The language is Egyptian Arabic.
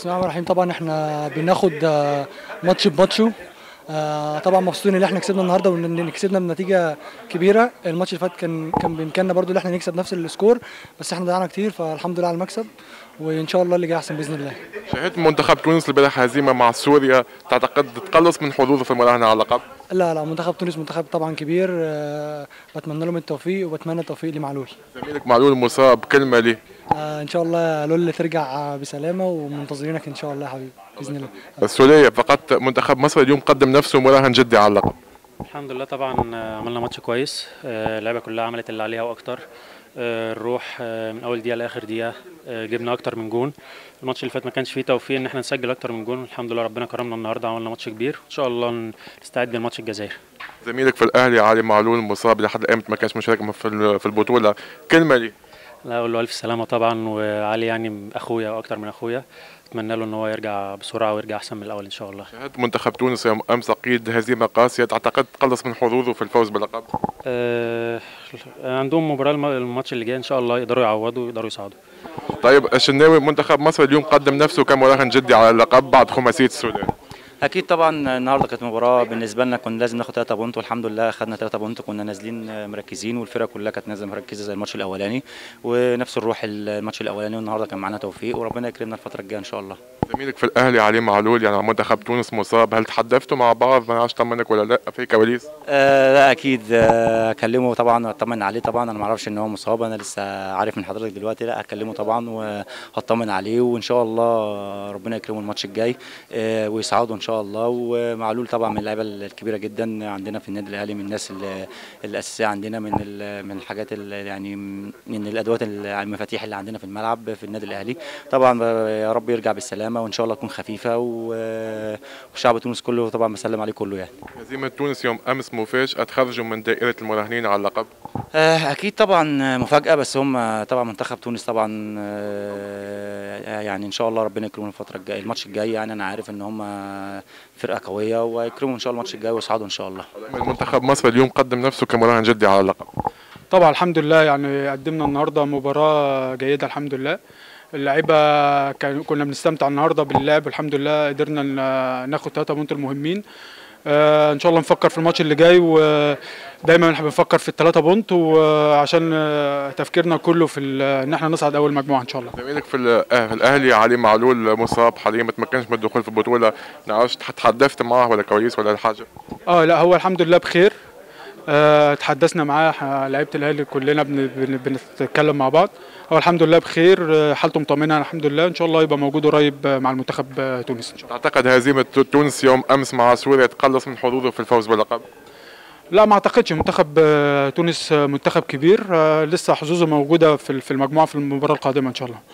بسم الله الرحمن الرحيم طبعا احنا بناخد آه، ماتش بماتشه آه، طبعا مبسوطين ان احنا كسبنا النهارده وان كسبنا بنتيجه كبيره الماتش اللي فات كان كان بامكاننا برضو ان احنا نكسب نفس السكور بس احنا ضيعنا كتير فالحمد لله على المكسب وان شاء الله اللي جاي احسن باذن الله شاهدت منتخب تونس البارح هزيمه مع سوريا تعتقد تتقلص من حظوظه في المراهنه على اللقب لا لا منتخب تونس منتخب طبعا كبير آه، بتمنى لهم التوفيق وبتمنى التوفيق لمعلول زميلك معلول مصاب كلمه ليه آه، ان شاء الله لول ترجع بسلامه ومنتظرينك ان شاء الله يا حبيبي باذن الله السورية فقط منتخب مصر اليوم قدم نفسه مراهن جدي على اللقب الحمد لله طبعا آه، عملنا ماتش كويس آه، اللعيبه كلها عملت اللي عليها واكتر آه، الروح آه، من اول دقيقه لاخر دقيقه آه، جبنا اكتر من جون الماتش اللي فات ما كانش فيه توفيق ان احنا نسجل اكتر من جون الحمد لله ربنا كرمنا النهارده عملنا ماتش كبير ان شاء الله نستعد لماتش الجزائر زميلك في الاهلي علي معلول مصاب لحد امتى ما كانش مشارك في ال- في البطوله كلمه ليه لا اقول له الف سلامه طبعا وعلي يعني اخويا واكتر من اخويا اتمنى له ان هو يرجع بسرعه ويرجع احسن من الاول ان شاء الله شاهدت منتخب تونس يوم امس قيد هزيمه قاسيه تعتقد تقلص من حظوظه في الفوز باللقب آه، عندهم مباراه الم- الماتش اللي جاي ان شاء الله يقدروا يعوضوا ويقدروا يصعدوا طيب الشناوي منتخب مصر اليوم قدم نفسه كمراهن جدي على اللقب بعد خماسيه السودان اكيد طبعا النهارده كانت مباراه بالنسبه لنا كنا لازم ناخد 3 بونت والحمد لله خدنا 3 بونت كنا نازلين مركزين والفرقه كلها كانت نازله مركزه زي الماتش الاولاني ونفس الروح الماتش الاولاني والنهارده كان معانا توفيق وربنا يكرمنا الفتره الجايه ان شاء الله زميلك في الاهلي علي معلول يعني منتخب تونس مصاب هل تحدثتوا مع بعض ما اعرفش طمنك ولا لا في كواليس آه لا اكيد آه، اكلمه طبعا واطمن عليه طبعا انا ما اعرفش ان هو مصاب انا لسه عارف من حضرتك دلوقتي لا هكلمه طبعا وهطمن عليه وان شاء الله ربنا يكرمه الماتش الجاي آه ويسعده ان شاء الله ومعلول طبعا من اللعيبه الكبيره جدا عندنا في النادي الاهلي من الناس ال- الاساسيه عندنا من ال- من الحاجات ال- يعني من الادوات المفاتيح اللي عندنا في الملعب في النادي الاهلي طبعا يا رب يرجع بالسلامه وان شاء الله تكون خفيفه و- وشعب تونس كله طبعا بسلم عليه كله يعني هزيمه تونس يوم امس مفاجاه تخرجوا من دائره المراهنين على اللقب آه، اكيد طبعا مفاجاه بس هم طبعا منتخب تونس طبعا آه، يعني ان شاء الله ربنا يكرمهم الفتره الجايه الماتش الجاي يعني انا عارف ان هم فرقه قويه ويكرموا ان شاء الله الماتش الجاي ويصعدوا ان شاء الله منتخب مصر اليوم قدم نفسه كمراهن جدي على اللقب طبعا الحمد لله يعني قدمنا النهارده مباراة جيدة الحمد لله اللعيبة كان- كنا بنستمتع النهارده باللعب الحمد لله قدرنا ن- ناخد ثلاثة بونت المهمين آه ان شاء الله نفكر في الماتش اللي جاي ودايما احنا بنفكر في الثلاثة بونت وعشان آه، تفكيرنا كله في ال- ان احنا نصعد اول مجموعة ان شاء الله زميلك في ال- آه، في الاهلي علي معلول مصاب حاليا ما تمكنش من الدخول في البطوله نعرفش تحدثت معه ولا كويس ولا حاجه اه لا هو الحمد لله بخير آه تحدثنا معاه ح- لعيبه الاهلي كلنا بن بن بنتكلم مع بعض هو الحمد لله بخير آه، حالته مطمئنه الحمد لله ان شاء الله يبقى موجود قريب آه، مع المنتخب آه، تونس ان شاء الله تعتقد هزيمه تونس يوم امس مع سوريا تقلص من حظوظه في الفوز باللقب لا ما اعتقدش منتخب آه، تونس آه، منتخب كبير آه، لسه حظوظه موجوده في في المجموعه في المباراه القادمه ان شاء الله